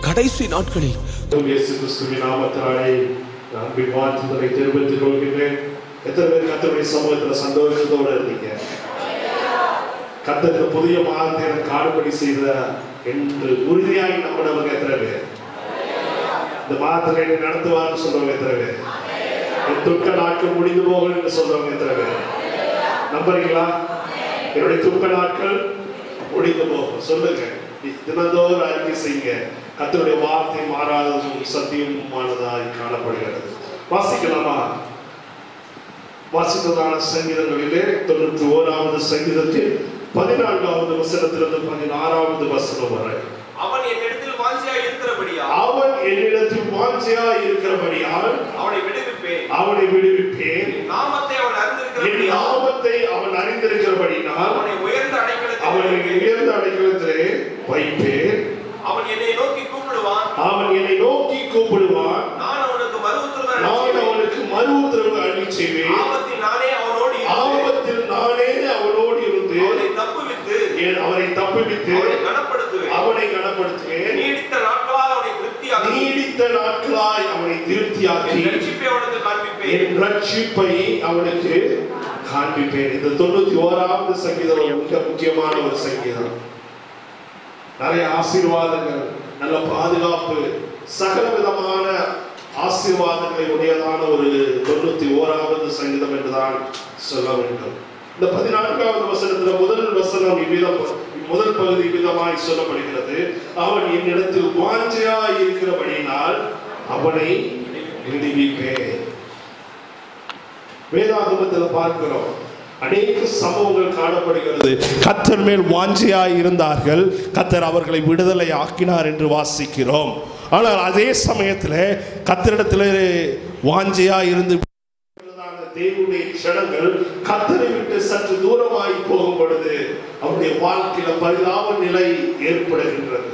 கடைசி நாட்களில் இயேசு கிறிஸ்துவின் நாமத்தினாலே நான் அன்பின் வாழ்த்துதலை தெரிவித்துக் கொள்கின்றேன் எத்தனை பேர் கத்தருடைய சமூகத்துல சந்தோஷத்தோட இருந்தீங்க கத்தருக்கு புதிய மாதத்தை எனக்கு காணுபடி செய்த என்று உறுதியாய் நம்பினவங்க எத்தனை பேர் இந்த மாதத்துல என்னை நடத்துவார்னு சொல்றவங்க எத்தனை பேர் என் துக்க நாட்கள் முடிந்து போகும் என்று சொல்றவங்க எத்தனை பேர் நம்புறீங்களா என்னுடைய துக்க நாட்கள் முடிந்து போகும் சொல்லுங்க தினந்தோறும் அறிக்கை செய்யுங்க கத்தருடைய வார்த்தை மாறாததும் சத்தியமானதாய் காணப்படுகிறது வாசிக்கலாமா வாசித்ததான சங்கீதங்களிலே தொண்ணூற்றி ஓராவது சங்கீதத்தில் பதினான்காவது வசனத்திலிருந்து பதினாறாவது வசனம் வரை அவன் என்னிடத்தில் வாஞ்சியாய் இருக்கிறபடியா அவன் என்னிடத்தில் வாஞ்சியா இருக்கிறபடியால் அவனை விடுவிப்பேன் அவனை விடுவிப்பேன் என் நாமத்தை அவன் என் அறிந்திருக்கிறபடியா நாமத்தை அவன் அறிந்திருக்கிறபடினால் அவனை உயர்ந்த அவனை அடைக்கலத்தில் உயர்ந்த அடைக்கலத்திலே வைப்பேன் அவன் என்னை நோக்கி கூப்பிடுவான் அவன் என்னை நோக்கி கூப்பிடுவான் நான் அவனுக்கு மறு உத்தரவு நான் அளிப்பேன். அவனுக்கு மறு உத்தரவு அள்ளி செய்வேன் ஆபத்தில் நானே அவனோடு இருந்து ஆபத்தில் நானே அவனோடு இருந்து அவனை தப்புவித்து என் அவனை தப்புவித்து அவனை கனப்படுத்துவேன் அவனை கனப்படுத்துவேன் நீடித்த நாட்களால் அவனை திருப்தியாக்கி நீடித்த நாட்களாய் அவனை திருப்தியாக்கி என் ரட்சிப்பை அவனுக்கு காண்பிப்பேன் என் ரட்சிப்பை அவனுக்கு காண்பிப்பேன் இந்த தொண்ணூத்தி ஓராவது சங்கீதம் ஒரு மிக முக்கியமான ஒரு சங்கீதம் நிறைய ஆசீர்வாதங்கள் நல்ல பாதுகாப்பு சகல விதமான ஆசீர்வாதங்களை உடையதான ஒரு தொண்ணூத்தி ஓராவது சங்கீதம் என்றுதான் சொல்ல வேண்டும் இந்த பதினான்காவது வசனத்துல முதல் வசனம் இவ்விதம் முதல் பகுதி விதமாய் சொல்லப்படுகிறது அவன் என்னிடத்தில் வாஞ்சையாய் இருக்கிறபடியினால் அவனை விடுவிப்பேன் வேதாகமத்தில் பார்க்கிறோம் அநேக சம்பவங்கள் காணப்படுகிறது கத்தர் மேல் வாஞ்சியாய் இருந்தார்கள் கத்தர் அவர்களை விடுதலை ஆக்கினார் என்று வாசிக்கிறோம் ஆனால் அதே சமயத்தில் கத்தரிடத்தில் வாஞ்சியாய் இருந்து தேவனுடைய க்ஷணங்கள் கத்தரை விட்டு சற்று தூரமாய் போகும் பொழுது அவருடைய வாழ்க்கையில பரிதாப நிலை ஏற்படுகின்றது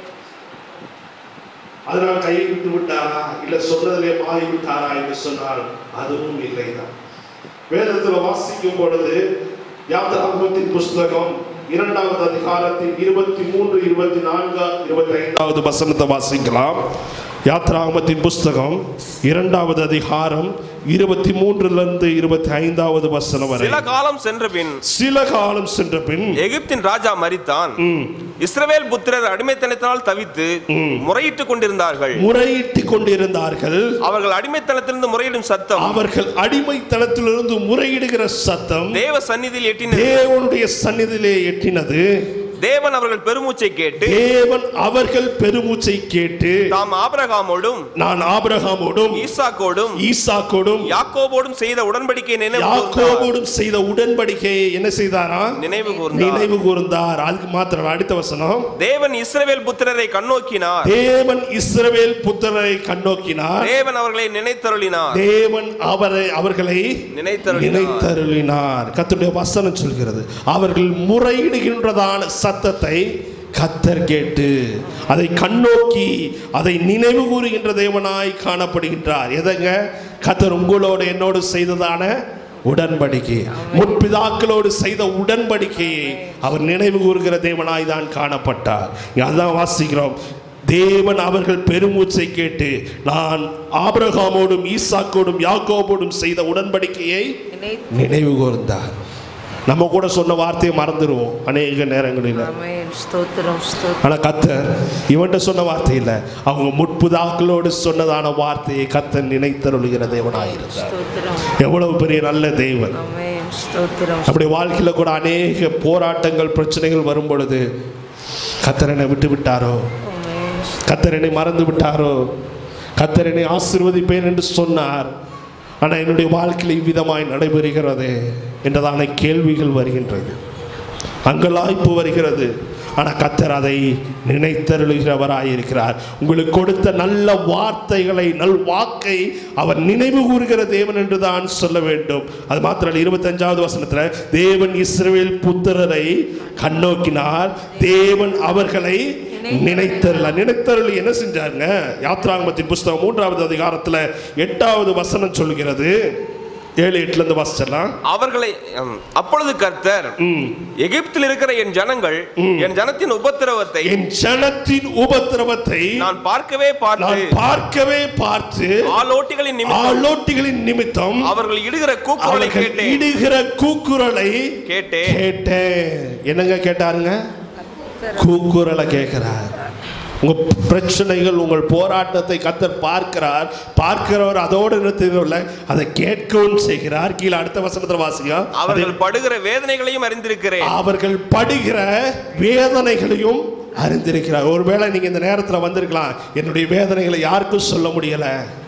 அதனால் கையை விட்டு விட்டாரா இல்ல சொன்னதிலே மாறி விட்டாரா என்று சொன்னால் அதுவும் இல்லைதான் வேதத்தில் வாசிக்கும் பொழுது யாத்திராகமத்தின் புஸ்தகம் இரண்டாவது அதிகாரத்தின் இருபத்தி மூன்று இருபத்தி நான்கு இருபத்தி ஐந்தாவது வசனத்தை வாசிக்கலாம் யாத்ராகமத்தின் புஸ்தகம் இரண்டாவது அதிகாரம் இருபத்தி மூன்றிலிருந்து இருபத்தி ஐந்தாவது வசனம் வரை சில காலம் சென்ற பின் சில காலம் சென்ற பின் எகிப்தின் ராஜா மரித்தான் இஸ்ரவேல் புத்திரர் அடிமைத்தனத்தினால் தவித்து முறையிட்டுக் கொண்டிருந்தார்கள் முறையிட்டுக் கொண்டிருந்தார்கள் அவர்கள் அடிமைத்தனத்திலிருந்து முறையிடும் சத்தம் அவர்கள் அடிமைத்தனத்திலிருந்து முறையிடுகிற சத்தம் தேவ சந்நிதியில் எட்டினது தேவனுடைய சந்நிதியிலே எட்டினது தேவன் அவர்கள் பெருமூச்சை கேட்டு தேவன் அவர்கள் பெருமூச்சை கேட்டு தாம் ஆபிரகாமோடும் நான் ஆபிரகாமோடும் ஈசாக்கோடும் ஈசாக்கோடும் யாக்கோபோடும் செய்த உடன்படிக்கை நினைவு கூர்ந்தார். யாக்கோபோடும் செய்த உடன்படிக்கையை என்ன செய்தாரா நினைவு கூர்ந்தார் நினைவு கூர்ந்தார் அதுக்கு மாத்திரம் அடுத்த வசனம் தேவன் இஸ்ரவேல் புத்திரரை கண்ணோக்கினார் தேவன் இஸ்ரவேல் புத்திரரை கண்ணோக்கினார் தேவன் அவர்களை நினைத்தருளினார் தேவன் அவரை அவர்களை நினைத்தருளினார் நினைத்தருளினார் கர்த்தருடைய வசனம் சொல்கிறது அவர்கள் முறையிடுகின்றதான சத்தத்தை கத்தர் கேட்டு அதை கண்ணோக்கி அதை நினைவு கூறுகின்ற தேவனாய் காணப்படுகின்றார் எதங்க கத்தர் உங்களோடு என்னோடு செய்ததான உடன்படிக்கை முற்பிதாக்களோடு செய்த உடன்படிக்கையை அவர் நினைவு கூறுகிற தேவனாய் தான் காணப்பட்டார் இங்க அதான் வாசிக்கிறோம் தேவன் அவர்கள் பெருமூச்சை கேட்டு நான் ஆபிரகாமோடும் ஈசாக்கோடும் யாக்கோபோடும் செய்த உடன்படிக்கையை நினைவு கூர்ந்தார் நம்ம கூட சொன்ன வார்த்தையை மறந்துடுவோம் அநேக நேரங்களில் ஆமென் ஸ்தோத்திரம் ஸ்தோத்திரம் ஆனால் கத்தர் இவன்கிட்ட சொன்ன வார்த்தை இல்லை அவங்க முற்புதாக்களோடு சொன்னதான வார்த்தையை கத்தர் நினைத்தருளுகிற தேவனாயிருந்தார் ஸ்தோத்திரம் எவ்வளவு பெரிய நல்ல தேவன் ஆமென் ஸ்தோத்திரம் அப்படி வாழ்க்கையில் கூட அநேக போராட்டங்கள் பிரச்சனைகள் வரும் பொழுது கத்தரனை விட்டு விட்டாரோ ஆமென் கத்தரனை மறந்து விட்டாரோ கத்தரனை ஆசிர்வதிப்பேன் என்று சொன்னார் ஆனால் என்னுடைய வாழ்க்கையில் இவ்விதமாய் நடைபெறுகிறது என்றதான கேள்விகள் வருகின்றது அங்கலாய்ப்பு வருகிறது ஆனால் கத்தர் அதை நினைத்தருளுகிறவராயிருக்கிறார் உங்களுக்கு கொடுத்த நல்ல வார்த்தைகளை நல் வாக்கை அவர் நினைவு கூறுகிற தேவன் என்று தான் சொல்ல வேண்டும் அது மாத்திரம் இருபத்தஞ்சாவது வசனத்தில் தேவன் இஸ்ரவேல் புத்திரரை கண்ணோக்கினார் தேவன் அவர்களை நினைத்தருள நினைத்தருளி என்ன செஞ்சாருங்க யாத்ராங்கமத்தின் புஸ்தகம் மூன்றாவது அதிகாரத்தில் எட்டாவது வசனம் சொல்கிறது ஏழு எட்டுல இருந்து வாசிச்சிடலாம் அவர்களை ம், அப்பொழுது கர்த்தர் எகிப்தில் இருக்கிற என் ஜனங்கள் என் ஜனத்தின் உபத்திரவத்தை என் ஜனத்தின் உபத்திரவத்தை நான் பார்க்கவே நான் பார்த்து பார்க்கவே பார்த்து ஆலோட்டிகளின் நிமித்தம் ஆலோட்டிகளின் நிமித்தம் அவர்கள் இடுகிற கூக்குரலை அவர்கள் கேட்டேன் இடுகிற கூக்குரலை கேட்டேன் கேட்டேன் என்னங்க கேட்டாருங்க கூக்குரலை கேட்கிறார் உங்க பிரச்சனைகள் உங்கள் போராட்டத்தை கத்தர் பார்க்கிறார் பார்க்கிறவர் அதோடு நிறுத்தவில்லை அதை கேட்கவும் செய்கிறார் கீழே அடுத்த வசனத்தில் வாசிங்க அவர்கள் படுகிற வேதனைகளையும் அறிந்திருக்கிறேன் அவர்கள் படுகிற வேதனைகளையும் அறிந்திருக்கிறார் ஒருவேளை நீங்க இந்த நேரத்தில் வந்திருக்கலாம் என்னுடைய வேதனைகளை யாருக்கும் சொல்ல முடியல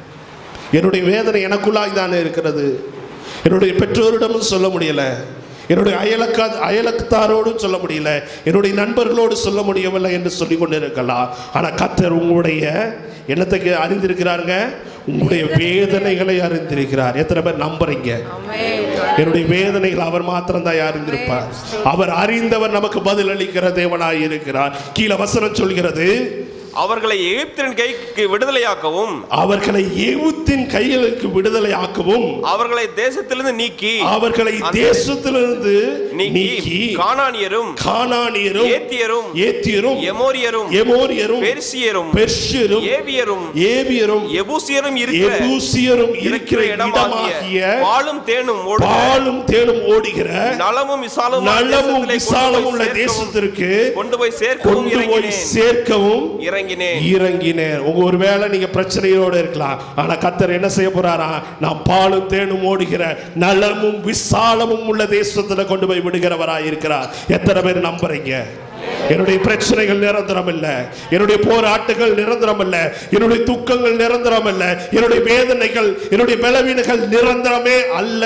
என்னுடைய வேதனை எனக்குள்ளாய் தானே இருக்கிறது என்னுடைய பெற்றோரிடமும் சொல்ல முடியல என்னுடைய அயலக்கா அயலக்கத்தாரோடும் சொல்ல முடியல என்னுடைய நண்பர்களோடு சொல்ல முடியவில்லை என்று சொல்லி கொண்டு இருக்கலாம் ஆனால் கத்தர் உங்களுடைய என்னத்துக்கு அறிந்திருக்கிறாருங்க உங்களுடைய வேதனைகளை அறிந்திருக்கிறார் எத்தனை பேர் நம்புறீங்க என்னுடைய வேதனைகள் அவர் மாத்திரம் தான் அறிந்திருப்பார் அவர் அறிந்தவர் நமக்கு பதில் அளிக்கிற தேவனாய் இருக்கிறார் கீழே வசனம் சொல்கிறது அவர்களை எகிப்தின் கைக்கு விடுதலையாக்கவும் அவர்களை ஏவுத்தின் கைகளுக்கு விடுதலை ஆக்கவும் அவர்களை தேசத்திலிருந்து நீக்கி அவர்களை தேசத்திலிருந்து நீக்கி நீக்கி கானானியரும் கானானியரும் ஏத்தியரும் ஏத்தியரும் எமோரியரும் எமோரியரும் பெர்சியரும் பெர்ஷியரும் ஏவியரும் ஏவியரும் எபூசியரும் இருக்கிற எபூசியரும் இருக்கிற இருக்கிற இடமாகிய இடமாகிய பாலும் தேனும் ஓடுகிற பாலும் தேனும் ஓடுகிற நலமும் விசாலமும் நலமும் விசாலமும் உள்ள தேசத்திற்கு கொண்டு போய் சேர்க்கவும் கொண்டு போய் இறங்கினேன் சேர்க்கவும் இறங்கினேன் இறங்கினேன் உங்க ஒருவேளை நீங்க பிரச்சனையோடு இருக்கலாம் ஆனா கத்தர் என்ன செய்ய போறாரா நான் பாலும் தேனும் ஓடுகிற நலமும் விசாலமும் உள்ள தேசத்துல கொண்டு போய் விடுகிறவராய் இருக்கிறார் எத்தனை பேர் நம்புறீங்க என்னுடைய பிரச்சனைகள் நிரந்தரம் இல்ல என்னுடைய போராட்டங்கள் நிரந்தரம் இல்ல என்னுடைய துக்கங்கள் நிரந்தரம் இல்ல என்னுடைய வேதனைகள் என்னுடைய பலவீனங்கள் நிரந்தரமே அல்ல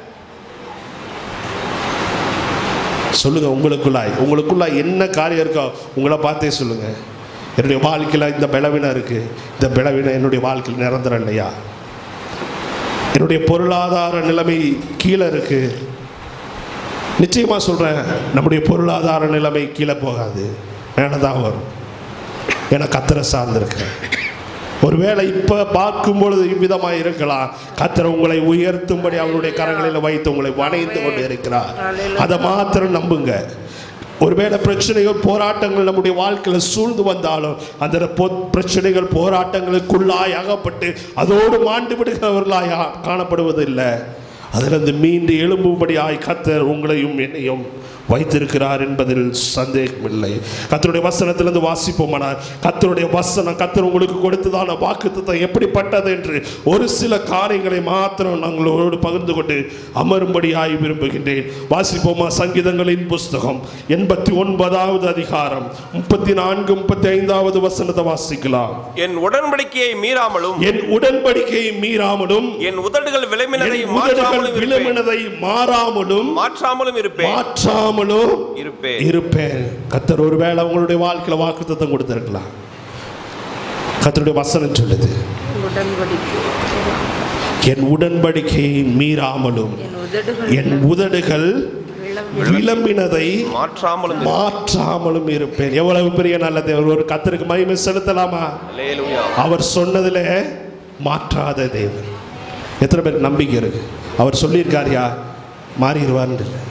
சொல்லுங்க உங்களுக்குள்ளாய் உங்களுக்குள்ளாய் என்ன காரியம் இருக்கோ உங்களை பார்த்தே சொல்லுங்க என்னுடைய வாழ்க்கையில் இந்த பலவீனம் இருக்கு இந்த பலவீனம் என்னுடைய வாழ்க்கையில் நிரந்தரம் இல்லையா என்னுடைய பொருளாதார நிலைமை கீழே இருக்கு நிச்சயமா சொல்றேன் நம்முடைய பொருளாதார நிலைமை கீழே போகாது மேலே தான் வரும் ஏன்னா கத்தரை சார்ந்திருக்கிறேன் ஒருவேளை இப்ப பார்க்கும் பொழுது இவ்விதமாக இருக்கலாம் கத்தர் உங்களை உயர்த்தும்படி அவருடைய கரங்களில் வைத்து உங்களை வணைந்து கொண்டு இருக்கிறார் அதை மாத்திரம் நம்புங்க ஒருவேளை பிரச்சனைகள் போராட்டங்கள் நம்முடைய வாழ்க்கையில் சூழ்ந்து வந்தாலும் அந்த பொ- பிரச்சனைகள் போராட்டங்களுக்குள்ளாய் அகப்பட்டு அதோடு மாண்டு விடுகிறவர்களாய் ஆ- காணப்படுவதில்லை அதிலிருந்து மீண்டு எழும்பும்படியாய் கத்தர் உங்களையும் என்னையும் வைத்திருக்கிறார் என்பதில் சந்தேகமில்லை கத்தருடைய வசனத்திலிருந்து வாசிப்போமானால் கத்தருடைய வசனம் கத்தர் உங்களுக்கு கொடுத்ததான வாக்குத்தத்தம் எப்படிப்பட்டது என்று ஒரு சில காரியங்களை மாத்திரம் நாங்களோடு பகிர்ந்து கொண்டு அமரும்படியாய் விரும்புகின்றேன் வாசிப்போமா சங்கீதங்களின் புஸ்தகம் எண்பத்தி ஒன்பதாவது அதிகாரம் முப்பத்தி நான்கு முப்பத்தி ஐந்தாவது வசனத்தை வாசிக்கலாம் என் உடன்படிக்கையை மீறாமலும் என் உடன்படிக்கையை மீறாமலும் என் உதடுகள் விளைமினதை என் உதடுகள் மாற்றாமலும் இருப்பேன் விழுமினதை மாறாமலும் மாற்றாமலும் இருப்பேன் மாற்றாமலும் இருப்பேன் இருப்பேன் கத்தர் ஒருவேளை உங்களுடைய வாழ்க்கையில வாக்குத்தத்தம் கொடுத்திருக்கலாம் கத்தருடைய வசனம் சொல்லுது உடன்படிக்கை என் உடன்படிக்கையை மீறாமலும் என் உதடுகள் என் உதடுகள் விளம்பி விளம்பினதை மாற்றாமலும் இருப்பேன். மாற்றாமலும் இருப்பேன் எவ்வளவு பெரிய நல்ல தேவன் ஒரு கத்தருக்கு மகிமை செலுத்தலாமா அல்லேலூயா. அவர் சொன்னதுல மாற்றாத தேவன் எத்தனை பேர் நம்பிக்கை இருக்கு அவர் சொல்லியிருக்காருயா மாறிடுவார்னு இல்லை.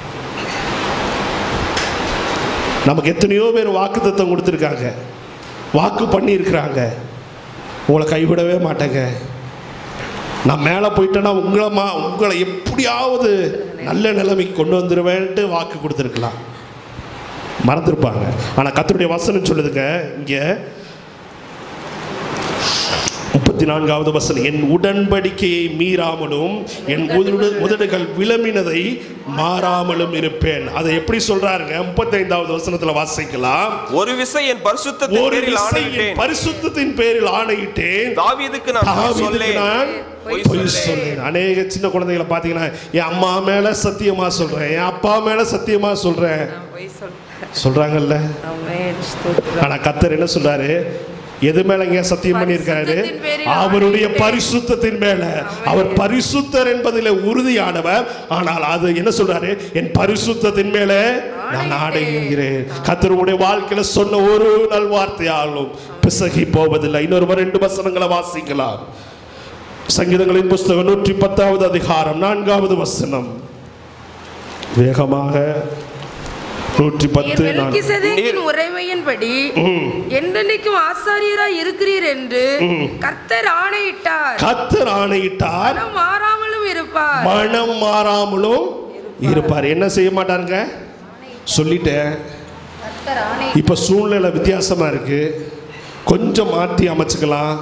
நமக்கு எத்தனையோ பேர் வாக்குத்தத்தம் கொடுத்துருக்காங்க வாக்கு பண்ணியிருக்கிறாங்க உங்களை கைவிடவே மாட்டேங்க நான் மேலே போயிட்டேன்னா உங்களை மா உங்களை எப்படியாவது நல்ல நிலைமைக்கு கொண்டு வந்துடுவேன்ட்டு வாக்கு கொடுத்துருக்கலாம் மறந்துருப்பாங்க ஆனால் கத்தருடைய வசனம் சொல்லுதுங்க இங்கே முப்பத்தி நான்காவது வசனம் என் உடன்படிக்கையை மீறாமலும் என் உதடு உதடுகள் விளம்பினதை மாறாமலும் இருப்பேன் அதை எப்படி சொல்றாருங்க முப்பத்தைந்தாவது வசனத்துல வாசிக்கலாம் ஒரு விசை என் பரிசுத்தத்தின் ஒரு பேரில் விசை என் ஆணையிட்டேன் பரிசுத்தத்தின் பேரில் ஆணையிட்டேன் தாவீதுக்கு நான் பொய் தாவீதுக்கு சொல்லேன் நான் பொய் பொய் சொல்லேன். சொல்லேன் அநேக சின்ன குழந்தைகளை பார்த்தீங்கன்னா என் அம்மா மேல சத்தியமா சொல்றேன் என் அப்பா மேல சத்தியமா சொல்றேன் நான் போய் சொல்றேன் சொல்றாங்கல்ல ஆமென் ஸ்தோத்திரம் ஆனா கத்தர் என்ன சொல்றாரு எது மேலங்க சத்தியம் பண்ணியிருக்காரு பரிசுத்தத்தின் பேரில் அவருடைய ஆணையிட்டேன். பரிசுத்தத்தின் மேல அவர் பரிசுத்தர் என்பதிலே உறுதியானவர் ஆனால் அது என்ன சொல்றாரு என் பரிசுத்தத்தின் மேல நான் ஆடைகிறேன் கத்தருடைய வாழ்க்கையில சொன்ன ஒரு நல்வார்த்தையாலும் பிசகி போவதில்லை இன்னொரு ரெண்டு வசனங்களை வாசிக்கலாம் சங்கீதங்களின் புஸ்தகம் நூற்றி பத்தாவது அதிகாரம் நான்காவது வசனம் வேகமாக நூற்றி பத்து நீர் நான்கு மெல்கிசேதேக்கின் உறைமையின்படி என்றென்றைக்கும் ஆசாரியராய் இருக்கிறீர் என்று கர்த்தர் ஆணையிட்டார் கத்தர் ஆணையிட்டார் மனம் மாறாமலும் இருப்பார் மனம் மாறாமலும் இருப்பார் என்ன செய்ய மாட்டாருங்க சொல்லிட்டேன் இப்ப சூழ்நிலை வித்தியாசமா இருக்கு கொஞ்சம் மாற்றி அமைச்சுக்கலாம்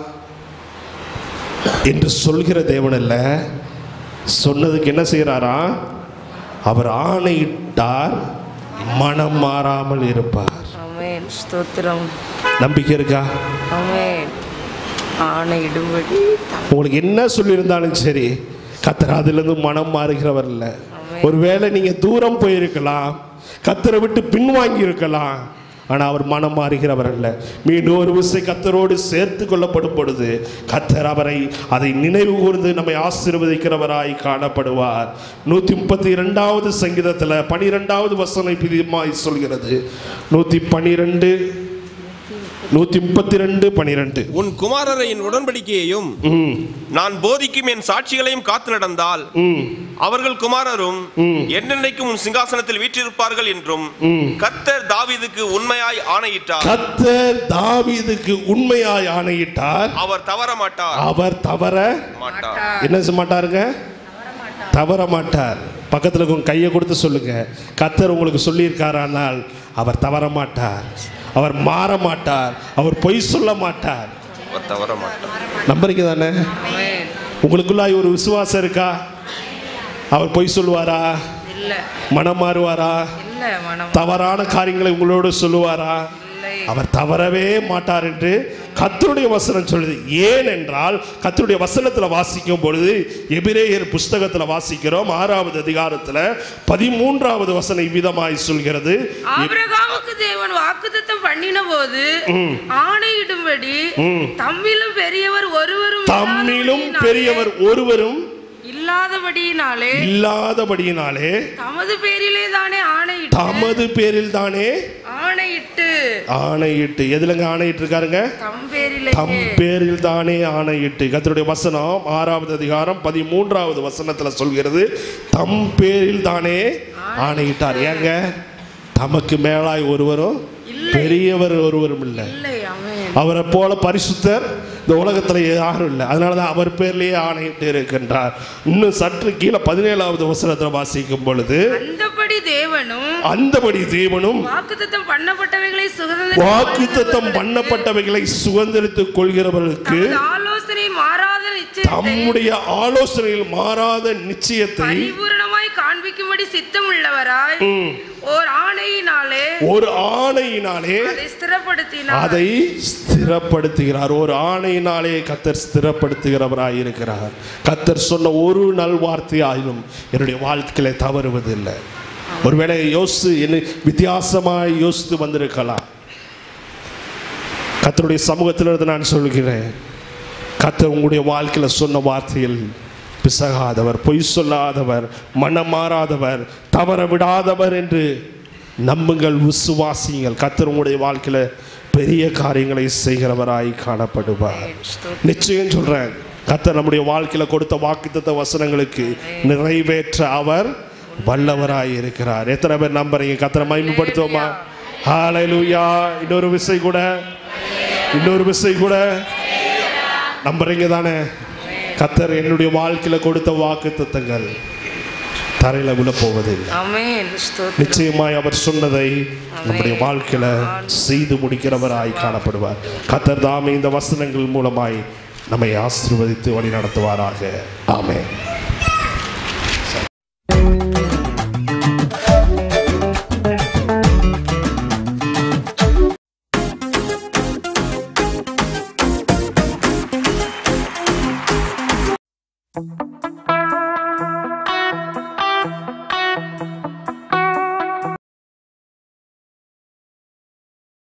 என்று சொல்கிற தேவன் அல்ல சொன்னதுக்கு என்ன செய்கிறாரா அவர் ஆணையிட்டார் மனம் மாறாமல் இருப்பார் ஆமென் ஸ்தோத்திரம் நம்பிக்கை இருக்கா ஆமென் ஆணையிடும்படி தம் உங்களுக்கு என்ன சொல்லியிருந்தாலும் சரி கத்தர் அதிலிருந்து மனம் மாறுகிறவர் இல்லை ஒருவேளை நீங்கள் தூரம் போயிருக்கலாம் கத்தரை விட்டு பின்வாங்கி இருக்கலாம் ஆனால் அவர் மனம் மாறுகிறவர் அல்ல மீண்டும் ஒரு விசை கத்தரோடு சேர்த்து கொள்ளப்படும் பொழுது கத்தர் அவரை அதை நினைவு கூர்ந்து நம்மை ஆசீர்வதிக்கிறவராய் காணப்படுவார் நூற்றி முப்பத்தி இரண்டாவது சங்கீதத்தில் பனிரெண்டாவது வசனம் பிரியமாய் சொல்கிறது நூற்றி பனிரெண்டு நூற்றி முப்பத்தி ரெண்டு பனிரெண்டு உன் குமாரரை என் உடன்படிக்கையையும் ம் நான் போதிக்கும் என் சாட்சிகளையும் காத்து நடந்தால் ம் அவர்கள் குமாரரும் என்னென்னைக்கும் உன் சிங்காசனத்தில் வீற்றிருப்பார்கள் என்றும் கர்த்தர் தாவீதுக்கு உண்மையாய் ஆணையிட்டார் கத்தர் தாவீதுக்கு உண்மையாய் ஆணையிட்டார் அவர் தவற மாட்டார் அவர் தவற மாட்டார் என்ன செய்ய மாட்டாருங்க தவற மாட்டார் பக்கத்தில் இருக்கவங்க கையை கொடுத்து சொல்லுங்க கத்தர் உங்களுக்கு சொல்லியிருக்காரானால் அவர் தவற மாட்டார் அவர் மாற மாட்டார் அவர் பொய் சொல்ல மாட்டார் அவர் தவற மாட்டார் நம்புறீங்க தானே ஆமென் உங்களுக்குள்ளாய் ஒரு விசுவாசம் இருக்கா அவர் பொய் சொல்லுவாரா இல்ல மனம் மாறுவாரா இல்ல மனம் தவறான காரியங்களை உங்களோடு சொல்லுவாரா இல்லை அவர் தவறவே மாட்டார் என்று கத்தருடைய வசனம் சொல்லுது ஏன் என்றால் கத்தருடைய வசனத்தில் வாசிக்கும் பொழுது எபிரேயர் புஸ்தகத்தில் வாசிக்கிறோம் ஆறாவது அதிகாரத்தில் பதிமூன்றாவது வசனம் இவ்விதமாய் சொல்கிறது ஆபிரகாமுக்கு தேவன் வாக்குத்தத்தம் பண்ணின போது ஆணையிடும்படி தம்மிலும் பெரியவர் ஒருவரும் தம்மிலும் இல்லாதபடியினாலே- பெரியவர் ஒருவரும் இல்லாதபடியினாலே இல்லாதபடியினாலே தமது பேரிலே தானே ஆணையிட்டு தமது பேரில் தானே ஆணையிட்டு ஆணையிட்டு எதுலங்க ஆணையிட்டு இருக்காருங்க தம் பேரிலே தம் பேரில் தானே ஆணையிட்டு கர்த்தருடைய வசனம் ஆறாவது அதிகாரம் பதிமூன்றாவது வசனத்துல சொல்கிறது தம் பேரில் தானே ஆணையிட்டார் ஏங்க தமக்கு மேலாய் ஒருவரும் பெரியவர் ஒருவரும் இல்லை இல்லை அவன் அவரை போல பரிசுத்தர் இந்த உலகத்துல யாரும் இல்லை அதனால தான் அவர் பேர்லயே ஆணையிட்டு இருக்கின்றார் இன்னும் சற்று கீழே பதினேழாவது வசனத்தில் வாசிக்கும் பொழுது அந்தபடி தேவனும் அந்தபடி தேவனும் வாக்குத்தத்தம் பண்ணப்பட்டவைகளை சுதந்திர வாக்குத்தத்தம் பண்ணப்பட்டவைகளை சுதந்திரித்துக் கொள்கிறவர்களுக்கு ஆலோசனை மாறாத நிச்சயத்தை தம்முடைய ஆலோசனையில் மாறாத நிச்சயத்தை பரிபூரணமாய் காண்பிக்கும்படி சித்தம் உள்ளவராய் ஓர் ஆணையினாலே ஒரு ஆணையினாலே அதை ஸ்திரப்படுத்தினார் அதை ஸ்திரப்படுத்துகிறார் ஒரு ஆணையினாலே கத்தர் ஸ்திரப்படுத்துகிறவராய் இருக்கிறார் கத்தர் சொன்ன ஒரு நல்வார்த்தையாயிலும் என்னுடைய வாழ்க்கையில தவறுவதில்லை ஒருவேளை யோசித்து என்ன வித்தியாசமாய் யோசித்து வந்திருக்கலாம் கத்தருடைய சமூகத்திலிருந்து நான் சொல்கிறேன் கத்தர் உங்களுடைய வாழ்க்கையில் சொன்ன வார்த்தையில் பிசகாதவர் பொய் சொல்லாதவர் மனம் மாறாதவர் தவற விடாதவர் என்று நம்புங்கள் விசுவாசியுங்கள் கத்தர் உங்களுடைய வாழ்க்கையில் பெரிய காரியங்களை செய்கிறவராய் காணப்படுவார் நிச்சயம் சொல்றேன் கத்தர் நம்முடைய வாழ்க்கையில் கொடுத்த வாக்குத்தத்த வசனங்களுக்கு நிறைவேற்ற அவர் வல்லவராய் இருக்கிறார் எத்தனை பேர் நம்புறீங்க கத்தரை மகிமைப்படுத்துவோமா ஹalleluya இன்னொரு விசை கூட இன்னொரு விசை கூட நம்புறீங்க தானே கத்தர் என்னுடைய வாழ்க்கையில கொடுத்த வாக்கு தத்தங்கள் தரையில விழ போவதில்லை ஆமென் ஸ்தோத்திரம் நிச்சயமாய் அவர் சொன்னதை நம்முடைய வாழ்க்கையில செய்து முடிக்கிறவராய் காணப்படுவார் கத்தர் தாமே இந்த வசனங்கள் மூலமாய் நம்மை ஆசீர்வதித்து வழி நடத்துவாராக ஆமென்